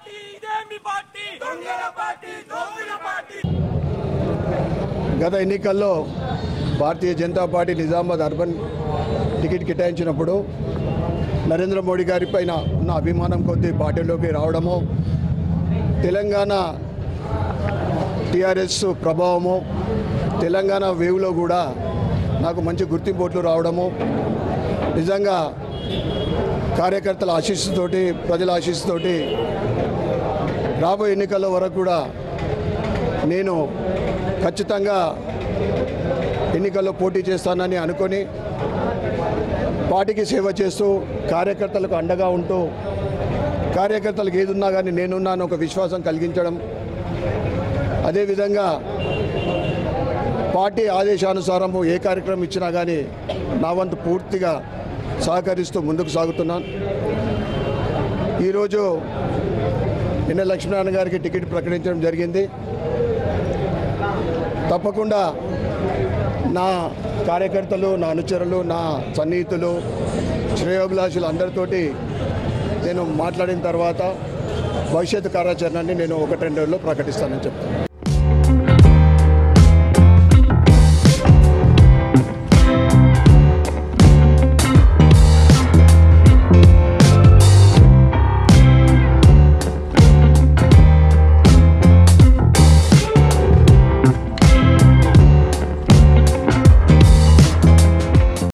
party ఇదేమి party దొంగల party దొంగల పార్టీ గత ఎన్నికల్లో Bharatiya Janata Party Nizamabad urban ticket కేటాయించినప్పుడు నరేంద్ర మోడీ గారి పైన ఉన్న అభిమానం కొద్దీ పార్టీలోకి రావడము తెలంగాణ టీఆర్ఎస్ ప్రభావము తెలంగాణ వేవ్లో కూడా నాకు మంచి గుర్తింపు ఓట్లు రావడము నిజంగా కార్యకర్తల ఆశీస్సుతోటి ప్రజల ఆశీస్సుతోటి రాబోయే ఎన్నికల వరకు కూడా నేను ఖచ్చితంగా ఎన్నికల్లో పోటీ చేస్తానని అనుకొని పార్టీకి సేవ చేస్తూ కార్యకర్తలకు అండగా ఉంటూ కార్యకర్తలకు ఏది ఉన్నా కానీ నేనున్నాను ఒక విశ్వాసం కలిగించడం అదేవిధంగా పార్టీ ఆదేశానుసారము ఏ కార్యక్రమం ఇచ్చినా కానీ నా వంతు పూర్తిగా సహకరిస్తూ ముందుకు సాగుతున్నాను ఈరోజు నిన్న లక్ష్మీనారాయణ గారికి టికెట్ ప్రకటించడం జరిగింది తప్పకుండా నా కార్యకర్తలు నా అనుచరులు నా సన్నిహితులు శ్రేయోభిలాషులు అందరితోటి నేను మాట్లాడిన తర్వాత భవిష్యత్తు కార్యాచరణని నేను ఒకటి రెండు రోజుల్లో ప్రకటిస్తానని చెప్తాను